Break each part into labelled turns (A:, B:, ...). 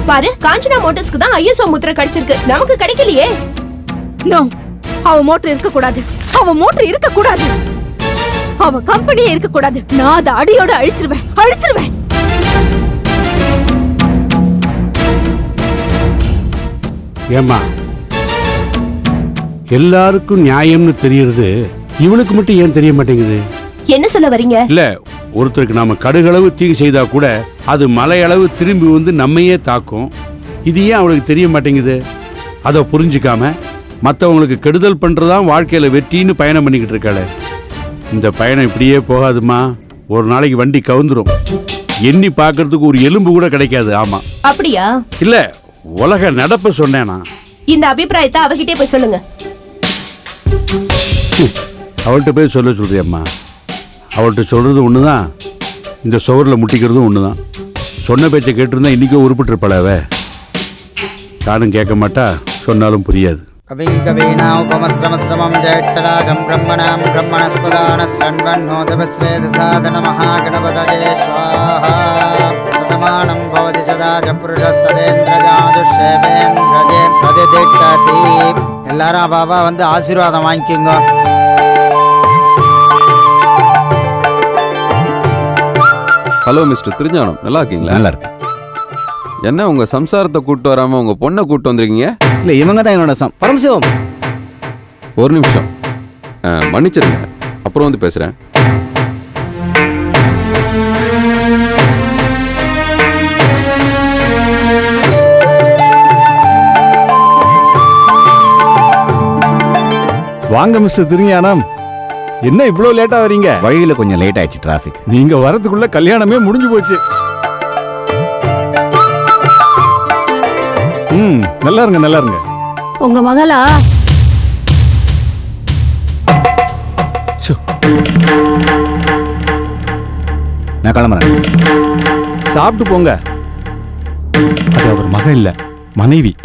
A: பாரு காஞ்சனா மோட்டர்ஸ்க்கு தான் ஐஎஸ்ஓ முத்திரை கிடைச்சிருக்கு நமக்கு கிடைக்கலையே
B: நோ அவ மோட்டர் இருக்க கூடாது அவ மோட்டர் இருக்க கூடாது அவ கம்பெனியே இருக்க கூடாது நான் அதை அடியோட அழிச்சிருவேன் அழிச்சிருவேன்
C: ஏம்மா எல்லாருக்கும் நியாயம்னு தெரியறது இவனுக்கு மட்டும் ஏன் தெரிய மாட்டேங்குது
A: என்ன சொல்ல வரீங்க
C: இல்ல ஒருத்தருக்கு நாம கடுகளவு தீங்கு செய்தா கூட அது மலையளவு திரும்பி வந்து நம்மையே தாக்கும் இது ஏன் அவளுக்கு தெரிய மாட்டேங்குது அதை புரிஞ்சுக்காம மற்றவங்களுக்கு கெடுதல் பண்றதுதான் வாழ்க்கையில வெற்றின்னு பயணம் பண்ணிக்கிட்டு இருக்காளே இந்த பயணம் இப்படியே போகாதுமா ஒரு நாளைக்கு வண்டி கவுந்துரும் எண்ணி பார்க்கறதுக்கு ஒரு எலும்பு கூட கிடைக்காது ஆமா
A: அப்படியா
C: இல்ல உலக நடப்ப சொன்னேனா
A: இந்த அபிப்பிராயத்தை அவகிட்டே போய் சொல்லுங்க
C: அவள்கிட்ட போய் சொல்ல சொல்றியம்மா அவள்கிட்ட சொல்றது ஒண்ணுதான் இந்த சுவரில் முட்டிக்கிறதும் ஒண்ணுதான் சொன்ன பேச்சை கேட்டிருந்தா இன்னைக்கோ உருப்பிட்டிருப்பாள அவ நானும் கேட்க மாட்டா சொன்னாலும் புரியாது
D: कविं कवीनामुपमश्रमश्रमं ज्येष्ठराजं ब्रह्मणां ब्रह्मणस्पदानश्रण्वन्नोतपश्रेदसादनमहागणपतये स्वाहा प्रतमानं भवति सदा च पुरुषः सदेन्द्रजाजुषेवेन्द्रजे प्रतिष्ठति எல்லாரும் பாபா வந்து ஆசீர்வாதம் வாங்கிக்கோங்க
E: ஹலோ மிஸ்டர் திருஞானம் நல்லா இருக்கீங்களா
F: நல்லா இருக்கு
E: என்ன உங்க சம்சாரத்தை கூட்டு வராம உங்க பொண்ணை கூட்டு வந்திருக்கீங்க
F: இல்ல இவங்க தான் என்னோட சம்
G: பரமசிவம்
E: ஒரு நிமிஷம் ஆ, மன்னிச்சிருங்க அப்புறம் வந்து பேசுறேன்
H: வாங்க மிஸ்டர் திருஞானம் என்ன இவ்ளோ லேட்டா வரீங்க
F: வழியில கொஞ்சம் லேட் ஆயிடுச்சு டிராஃபிக்
H: நீங்க வரதுக்குள்ள கல்யாணமே முடிஞ்சு போச்சு ம் நல்லா இருங்க நல்லா இருங்க
B: உங்க மகளா
H: சு,
F: நான் கிளம்புறேன்
H: சாப்பிட்டு போங்க அது அவர் மக இல்ல மனைவி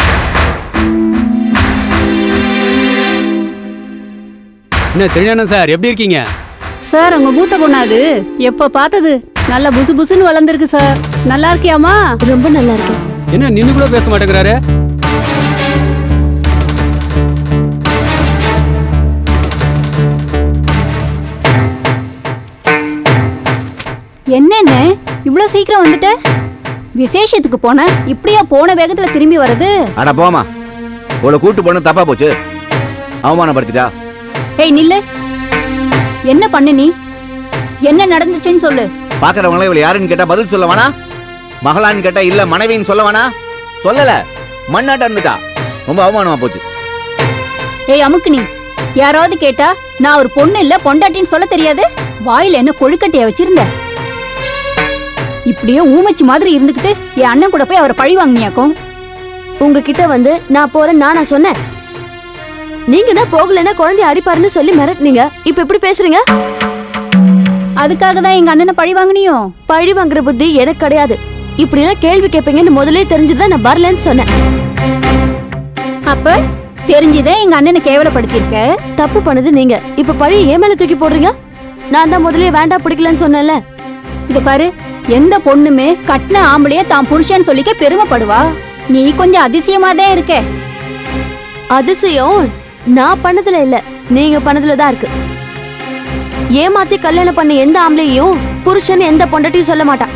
G: என்ன தெரியானம் சார் எப்படி இருக்கீங்க
B: சார் உங்க மூத்த பொண்ணாது எப்ப பார்த்தது நல்ல புசு புசுன்னு வளர்ந்துருக்கு சார் நல்லா இருக்கியாமா
A: ரொம்ப நல்லா இருக்கு
G: என்ன நின்னு கூட பேச மாட்டேங்கிறாரு
B: என்னென்ன இவ்ளோ சீக்கிரம் வந்துட்ட விசேஷத்துக்கு போன இப்படியா போன வேகத்துல திரும்பி வர்றது
F: அட போமா உங்களை கூட்டு போன தப்பா போச்சு அவமானப்படுத்திட்டா
B: ஏய் நில்லு என்ன பண்ணு நீ என்ன நடந்துச்சுன்னு சொல்லு
F: பாக்குறவங்கள இவளை யாருன்னு கேட்டா பதில் சொல்ல வேணா மகளான்னு கேட்டா இல்ல மனைவின்னு சொல்ல வேணா சொல்லல மண்ணாட்ட இருந்துட்டா ரொம்ப அவமானமா போச்சு
B: ஏய் அமுக்கு நீ யாராவது கேட்டா நான் ஒரு பொண்ணு இல்ல பொண்டாட்டின்னு சொல்ல தெரியாது வாயில என்ன கொழுக்கட்டைய வச்சிருந்த இப்படியே ஊமச்சி மாதிரி இருந்துகிட்டு என் அண்ணன் கூட போய் அவரை பழி வாங்கினியாக்கும்
A: உங்ககிட்ட வந்து நான் போறேன் நானா சொன்னேன் நீங்க தான் போகலைன்னா குழந்தைய அடிப்பாருன்னு சொல்லி மிரட்டுனீங்க இப்ப எப்படி பேசுறீங்க
B: அதுக்காக தான் எங்க அண்ணனை பழி வாங்கினியோ
A: பழி வாங்குற புத்தி எனக்கு கிடையாது இப்படி எல்லாம் கேள்வி கேட்பீங்கன்னு முதல்லயே தெரிஞ்சுதான் நான் வரலன்னு சொன்னேன்
B: அப்ப தெரிஞ்சுதே எங்க அண்ணனை கேவலப்படுத்தியிருக்க
A: தப்பு பண்ணது நீங்க இப்ப பழி ஏன் மேல தூக்கி போடுறீங்க நான் தான் முதல்லயே வேண்டாம் பிடிக்கலன்னு சொன்னேன்ல
B: இத பாரு எந்த பொண்ணுமே கட்டின ஆம்பளைய தான் புருஷன் சொல்லிக்க பெருமைப்படுவா நீ கொஞ்சம் அதிசயமா தான் இருக்க
A: அதிசயம் நான் பண்ணதுல இல்ல நீங்க பண்ணதுல தான் இருக்கு ஏமாத்தி கல்யாணம் பண்ண எந்த ஆம்பளையும் புருஷன் எந்த பொண்டாட்டியும் சொல்ல மாட்டான்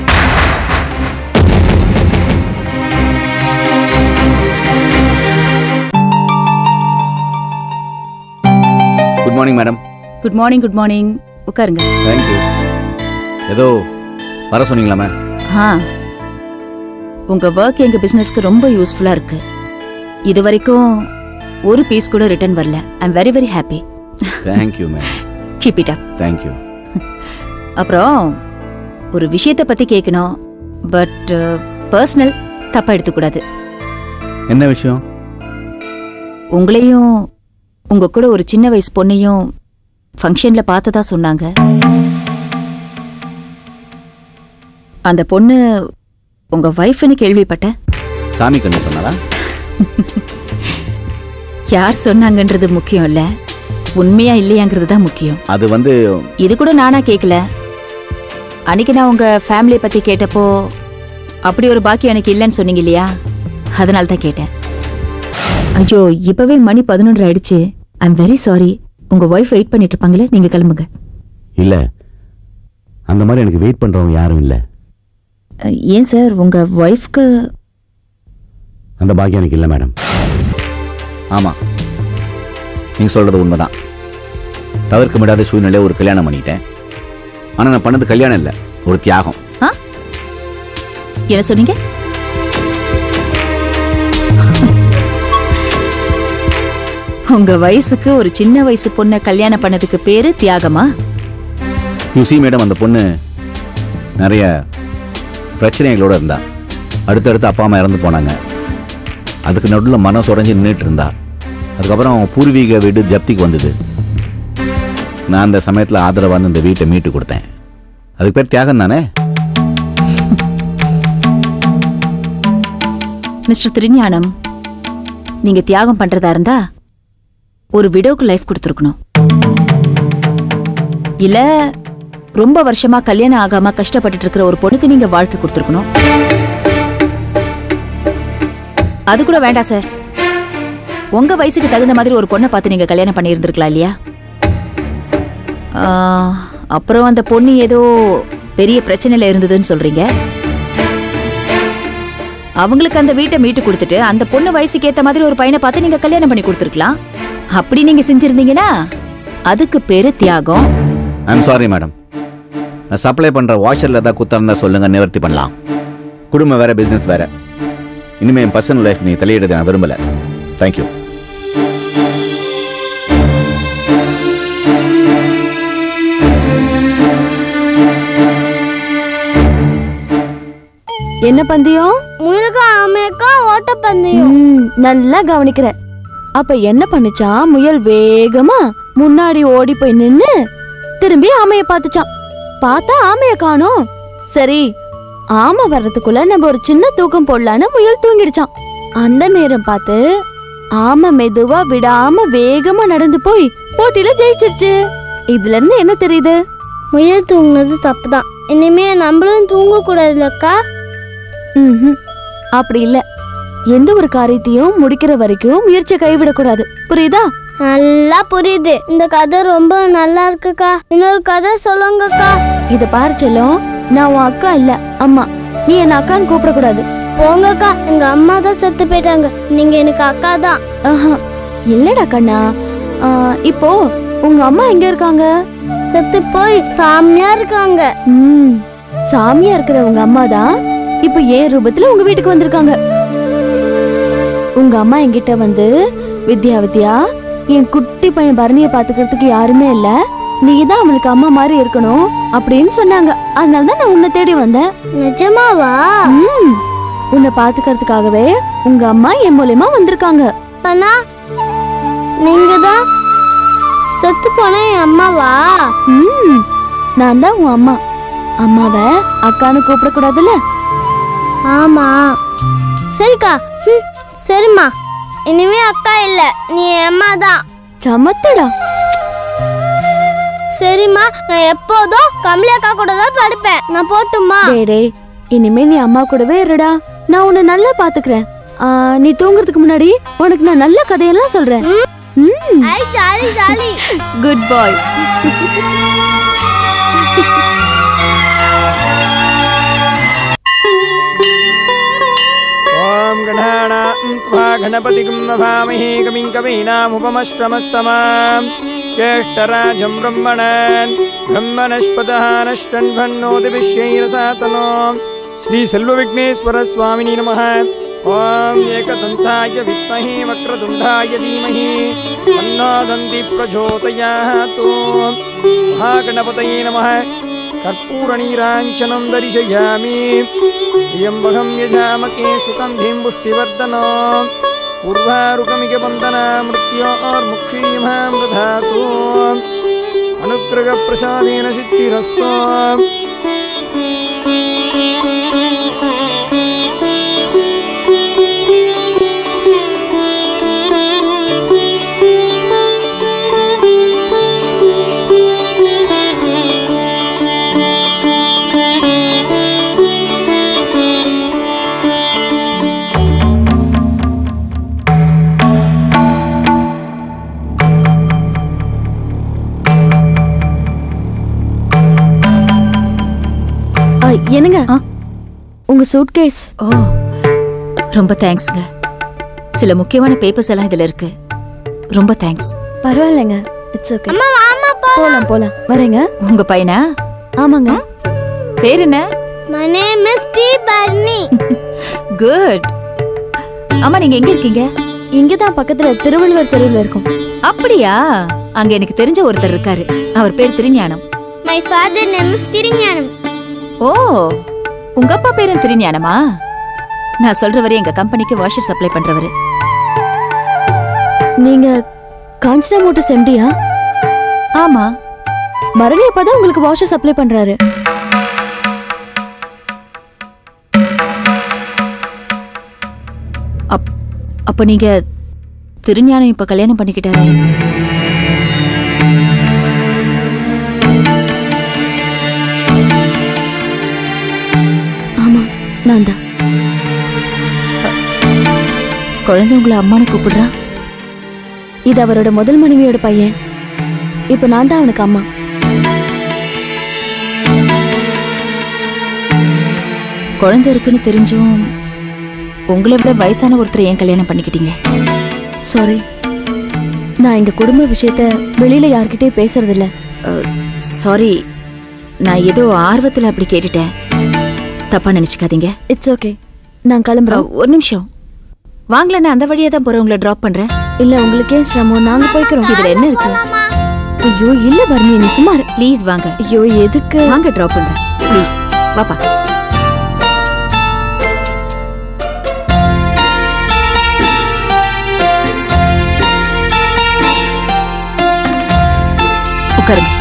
F: good morning madam
I: good morning good morning உட்காருங்க
F: தேங்க்யூ ஏதோ வர சொன்னீங்களாமே
I: ஆ உங்க ஒர்க் எங்க பிசினஸ்க்கு ரொம்ப யூஸ்ஃபுல்லா இருக்கு இது வரைக்கும் ஒரு பீஸ் கூட ரிட்டர்ன் வரல I am very very happy
F: thank you ma'am
I: keep it up
F: thank you
I: அப்புறம் ஒரு விஷயத்தை பத்தி கேட்கணும் பட் பர்சனல் தப்பா எடுத்துக்கூடாது
F: என்ன விஷயம்
I: உங்களையும் உங்க கூட ஒரு சின்ன வயசு பொண்ணையும் ஃபங்க்ஷன்ல பார்த்ததா சொன்னாங்க அந்த பொண்ணு உங்க வைஃப்னு கேள்விப்பட்டேன்
F: சாமி கண்ணு சொன்னாரா
I: யார் சொன்னாங்கன்றது முக்கியம் இல்ல உண்மையா இல்லையாங்கிறது தான் முக்கியம்
F: அது வந்து
I: இது கூட நானா கேட்கல அன்னைக்கு நான் உங்க ஃபேமிலியை பத்தி கேட்டப்போ அப்படி ஒரு பாக்கியம் எனக்கு இல்லைன்னு சொன்னீங்க இல்லையா அதனால தான் கேட்டேன் ஐயோ இப்பவே மணி பதினொன்று ஆயிடுச்சு ஐம் வெரி சாரி உங்க ஒய்ஃப் வெயிட் பண்ணிட்டு இருப்பாங்களே நீங்க கிளம்புங்க
F: இல்ல அந்த மாதிரி எனக்கு வெயிட் பண்றவங்க யாரும் இல்ல
I: அஹ், ஏன் சார் உங்க ஒய்ஃப்க்கு
F: அந்த பாக்கியம் எனக்கு இல்லை மேடம் ஆமா நீங்க சொல்றது உண்மைதான் தவிர்க்க முடியாத சூழ்நிலையை ஒரு கல்யாணம் பண்ணிட்டேன் ஆனா நான் பண்ணது கல்யாணம் இல்லை ஒரு தியாகம்
I: ஆ? என்ன சொன்னீங்க உங்க வயசுக்கு ஒரு சின்ன வயசு பொண்ணை கல்யாணம் பண்ணதுக்கு பேரு தியாகமா
F: யூசி மேடம் அந்த பொண்ணு நிறைய பிரச்சனைகளோட இருந்தா அடுத்தடுத்து அப்பா அம்மா இறந்து போனாங்க அதுக்கு நடுவில் மனசு உடஞ்சி நின்றுட்டு இருந்தா அதுக்கப்புறம் அவங்க பூர்வீக வீடு ஜப்திக்கு வந்தது நான் அந்த சமயத்தில் ஆதரவாக வந்து இந்த வீட்டை மீட்டு கொடுத்தேன் அதுக்கு பேர் தியாகம் தானே
I: மிஸ்டர் திருஞானம் நீங்க தியாகம் பண்றதா இருந்தா ஒரு விடோக்கு லைஃப் கொடுத்துருக்கணும் இல்ல ரொம்ப வருஷமா கல்யாணம் ஆகாம கஷ்டப்பட்டுட்டு இருக்கிற ஒரு பொண்ணுக்கு நீங்க வாழ்க்கை கொடுத்துருக்கணும் அது கூட வேண்டாம் சார் உங்க வயசுக்கு தகுந்த மாதிரி ஒரு பொண்ணை பார்த்து நீங்க கல்யாணம் பண்ணியிருந்திருக்கலாம் இல்லையா ஆ, அப்புறம் அந்த பொண்ணு ஏதோ பெரிய பிரச்சனையில இருந்ததுன்னு சொல்றீங்க அவங்களுக்கு அந்த வீட்டை மீட்டு கொடுத்துட்டு அந்த பொண்ணு வயசுக்கு ஏத்த மாதிரி ஒரு பையனை பார்த்து நீங்க கல்யாணம் பண்ணி கொடுத்துருக்கலாம் அப்படி நீங்க செஞ்சிருந்தீங்கன்னா அதுக்கு பேரு தியாகம்
F: ஐம் சாரி மேடம் நான் சப்ளை பண்ணுற வாஷரில் ஏதாவது குத்தம் இருந்தால் சொல்லுங்கள் நிவர்த்தி பண்ணலாம் குடும்பம் வேற பிஸ்னஸ் வேற இனிமேல் என் பர்சனல் லைஃப் நீ தலையிடுறது நான் விரும்பலை தேங்க்யூ
A: என்ன பந்தயம்
J: முயலுக்கா ஆமையக்கா ஓட்ட பந்தயம்
A: ம், நல்லா கவனிக்கிற அப்ப என்ன பண்ணுச்சான் முயல் வேகமா முன்னாடி ஓடி போய் நின்னு திரும்பி ஆமைய பார்த்துச்சான் பார்த்தா ஆமைய காணோம் சரி ஆமை வர்றதுக்குள்ள நம்ம ஒரு சின்ன தூக்கம் போடலான்னு முயல் தூங்கிடுச்சான் அந்த நேரம் பார்த்து ஆமை மெதுவா விடாம வேகமா நடந்து போய் போட்டியில ஜெயிச்சிருச்சு இதுல இருந்து என்ன தெரியுது
J: முயல் தூங்குனது தப்புதான் இனிமே நம்மளும் தூங்க கூடாதுலக்கா
A: ம்ஹும். அப்படி இல்ல எந்த ஒரு காரியத்தையும் முடிக்கிற வரைக்கும் முயற்சியை கைவிடக்கூடாது புரியுதா
J: நல்லா புரியுது இந்த கதை ரொம்ப நல்லா இருக்குக்கா இன்னொரு கதை சொல்லுங்கக்கா
A: இத பாரு செல்லம் நான் உன் அக்கா இல்ல அம்மா நீ என்ன அக்கான்னு கூப்பிடக்கூடாது
J: போங்கக்கா எங்க அம்மா தான் செத்து போயிட்டாங்க நீங்க எனக்கு அக்கா தான்
A: ஆஹா இல்லடா கண்ணா ஆ, இப்போ உங்க அம்மா எங்க இருக்காங்க
J: செத்து போய் சாமியா இருக்காங்க
A: ம் சாமியா இருக்கிற உங்க அம்மா தான் இப்போ ஏன் ரூபத்துல உங்க வீட்டுக்கு வந்திருக்காங்க உங்க அம்மா என்கிட்ட வந்து வித்யா வித்யா என் குட்டி பையன் பரணிய பாத்துக்கிறதுக்கு யாருமே இல்ல நீ தான் அவனுக்கு அம்மா மாதிரி இருக்கணும் அப்படின்னு சொன்னாங்க அதனால தான் நான் உன்னை தேடி வந்தேன்
J: நிஜமாவா
A: ம் உன்னை பாத்துக்கிறதுக்காகவே உங்க அம்மா என் மூலியமா வந்திருக்காங்க
J: பண்ணா நீங்க தான் செத்து போன என் அம்மாவா
A: ம் நான் தான் உன் அம்மா அம்மாவை அக்கான்னு கூப்பிடக்கூடாதுல்ல
J: ஆமா சரிக்கா ம், சரிம்மா இனிமே அக்கா இல்ல நீ என் அம்மா தான்
A: சமத்துடா
J: சரிம்மா நான் எப்போதும் கமலி அக்கா கூட தான் படிப்பேன் நான் போட்டுமா
A: டேய் டேய் இனிமே நீ அம்மா கூடவே இருடா நான் உன்னை நல்லா பாத்துக்கிறேன் ஆ, நீ தூங்குறதுக்கு முன்னாடி உனக்கு நான் நல்ல கதையெல்லாம் சொல்றேன் ம்
J: ஐ ஜாலி ஜாலி
A: குட் பாய்
K: ॐ गणानां त्वा गणपतिं नभामहे कविं कवीनामुपमश्रमस्तमां ज्येष्ठराजं ब्रह्मणान् ब्रह्मणस्पतः नष्टन्भन्नोदिविश्वैरसातनो श्रीसेल्वविघ्नेश्वरस्वामिनी नमः ॐ एकदन्ताय विद्महे वक्रतुण्डाय धीमहि तन्नो दन्ति प्रचोदयातु महागणपतये नमः कर्पूरनीराञ्चनं दर्शयामि त्र्यम्बकं यजामके सुगन्धिं पुष्टिवर्धनो पूर्वारुकमिकवन्दना मृत्योर्मुक्षीमां दधातु अनुग्रहप्रसादेन सिद्धिरस्तु
A: என்னங்க உங்க சூட்கேஸ்
I: ஓ ரொம்ப தேங்க்ஸ்ங்க சில முக்கியமான பேப்பர்ஸ் எல்லாம் இதுல இருக்கு ரொம்ப தேங்க்ஸ்
A: பரவாயில்லைங்க இட்ஸ் ஓகே
J: அம்மா வாமா போ
A: போலாம் போலாம் வரேங்க
I: உங்க பையனா
A: ஆமாங்க
I: பேர் என்ன
J: My name is T. Barney.
I: Good அம்மா நீங்க எங்க இருக்கீங்க
A: இங்கதான் பக்கத்துல திருவள்ளுவர் தெருவில் இருக்கும்
I: அப்படியா அங்க எனக்கு தெரிஞ்ச ஒருத்தர் இருக்காரு அவர் பேர் Thirugnanam
J: My father name is Tirinyanam.
I: ஓ உங்க அப்பா பேரும் திருஞானமா நான் சொல்றவரு எங்க கம்பெனிக்கு வாஷர் சப்ளை பண்றவரு
A: நீங்க காஞ்சனா மோட்டர்ஸ் எம்டியா
I: ஆமா
A: மரணி அப்பதான் உங்களுக்கு வாஷர் சப்ளை பண்றாரு
I: அப் அப்ப நீங்க திருஞானம் இப்ப கல்யாணம் பண்ணிக்கிட்டாரு
A: ஆமா நான் தான்
I: குழந்தை உங்களை அம்மானு கூப்பிடுறா
A: இது அவரோட முதல் மனைவியோட பையன் இப்போ நான் தான் அவனுக்கு அம்மா
I: குழந்தை இருக்குன்னு தெரிஞ்சும் உங்களை விட வயசான ஒருத்தரை ஏன் கல்யாணம் பண்ணிக்கிட்டீங்க
A: சாரி நான் எங்க குடும்ப விஷயத்த வெளியில யார்கிட்டயும் பேசுறது இல்ல
I: சாரி நான் ஏதோ ஆர்வத்துல அப்படி கேட்டுட்டேன் தப்பா நினைச்சுக்காதீங்க
A: இட்ஸ் ஓகே நான் கிளம்புறேன்
I: ஒரு நிமிஷம் வாங்கல நான் அந்த வழியா தான் போறேன் உங்களை டிராப் பண்றேன்
A: இல்ல உங்களுக்கே சிரமம் நாங்க போய்க்கிறோம்
I: இதுல என்ன இருக்கு
A: ஐயோ இல்ல பர்ணி நீ சும்மா இரு.
I: ப்ளீஸ் வாங்க
A: ஐயோ எதுக்கு
I: வாங்க டிராப் பண்றேன் ப்ளீஸ் வாப்பா உட்காருங்க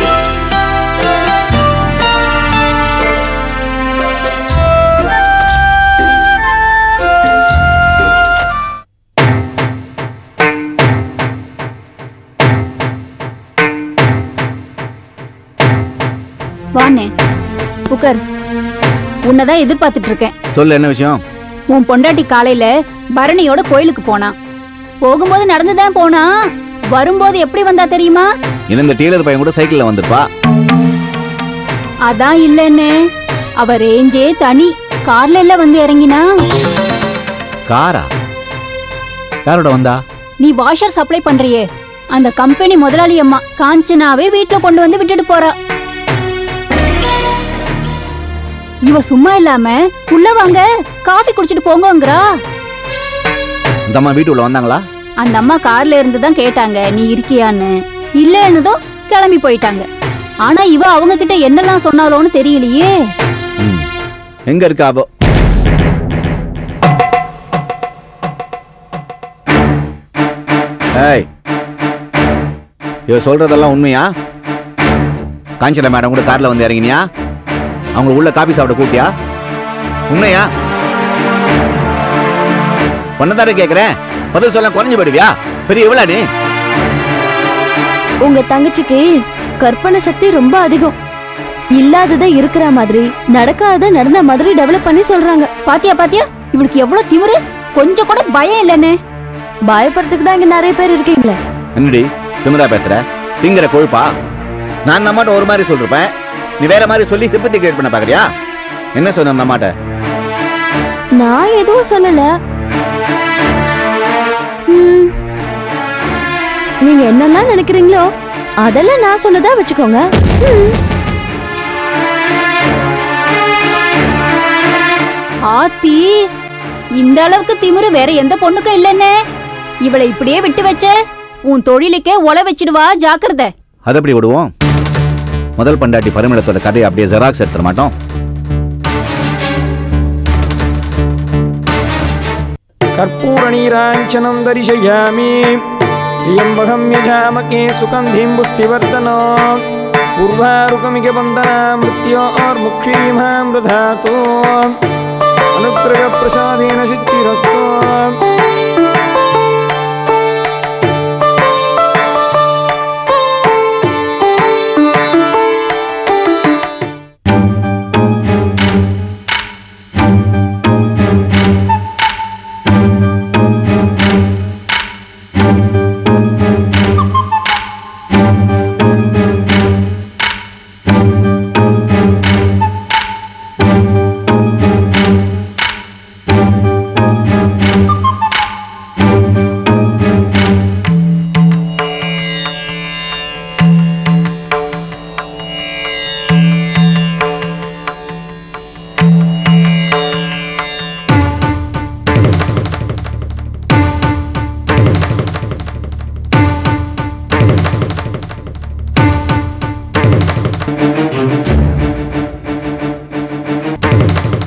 B: வாண்ணே உட்கார் உன்னதான் எதிர்பார்த்துட்டு இருக்கேன்
F: சொல்லு என்ன விஷயம்
B: உன் பொண்டாட்டி காலையில பரணியோட கோயிலுக்கு போனான் போகும்போது நடந்துதான் போனா வரும்போது எப்படி வந்தா தெரியுமா
F: இன்னும் இந்த டீலர் பையன் கூட சைக்கிள்ல வந்திருப்பா
B: அதான் இல்லன்னு அவ ரேஞ்சே தனி கார்ல எல்லாம் வந்து இறங்கினா
F: காரா யாரோட வந்தா
B: நீ வாஷர் சப்ளை பண்றியே அந்த கம்பெனி முதலாளி அம்மா காஞ்சனாவே வீட்ல கொண்டு வந்து விட்டுட்டு போறா இவ சும்மா இல்லாம உள்ள வாங்க காஃபி குடிச்சிட்டு போங்கங்கறா
F: இந்த அம்மா வீட்டுக்குள்ள வந்தாங்களா
B: அந்த அம்மா கார்ல இருந்து தான் கேட்டாங்க நீ இருக்கியான்னு இல்லன்னதும் கிளம்பி போயிட்டாங்க ஆனா இவ அவங்க கிட்ட என்னெல்லாம் சொன்னாலோன்னு தெரியலையே
F: ம். எங்க இருக்கா அவ ஏய் இவ சொல்றதெல்லாம் உண்மையா காஞ்சனா மேடம் கூட கார்ல வந்து இறங்கினியா அவங்க உள்ள காபி சாப்பிட கூட்டியா உண்மையா தானே கேக்குறேன் பதில் சொல்ல குறைஞ்சு போயிடுவியா பெரிய இவ்வளா நீ
A: உங்க தங்கச்சிக்கு கற்பனை சக்தி ரொம்ப அதிகம் இல்லாததை இருக்கிற மாதிரி நடக்காத நடந்த மாதிரி டெவலப் பண்ணி சொல்றாங்க
B: பாத்தியா பாத்தியா இவளுக்கு எவ்வளவு திமிரு கொஞ்சம் கூட பயம் இல்லன்னு
A: பயப்படுறதுக்கு தான் இங்க நிறைய பேர் இருக்கீங்களே
F: என்னடி திமிரா பேசுற திங்கிற கொழுப்பா நான் அந்த அம்மாட்ட ஒரு மாதிரி சொல்லிருப்பேன் நீ வேற மாதிரி சொல்லி சிப்பத்தி கிரியேட் பண்ண பாக்குறியா என்ன சொன்ன அந்த அம்மாட்ட
A: நான் எதுவும் சொல்லல ம், நீங்க என்னெல்லாம் நினைக்கிறீங்களோ அதெல்லாம் நான் சொன்னதா வச்சுக்கோங்க ம்.
B: ஆத்தி இந்த அளவுக்கு திமிரு வேற எந்த பொண்ணுக்கும் இல்லன்னு இவளை இப்படியே விட்டு வச்ச உன் தொழிலுக்கே ஒல வச்சிடுவா ஜாக்கிரதை
F: அதை எப்படி விடுவோம் முதல் பண்டாட்டி பரிமளத்தோட கதையை அப்படியே ஜெராக்ஸ் எடுத்துட மாட்டோம்
K: कर्पूरनीराञ्चनं दर्शयामि त्र्यम्बकं यजामके सुगन्धिं पुष्टिवर्धन पूर्वारुकमिकबन्धना मृत्योर्मुक्षीमामृधातु अनुग्रहप्रसादेन सिद्धिरस्तु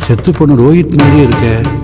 C: செத்து போன ரோஹித் மாதிரியே இருக்க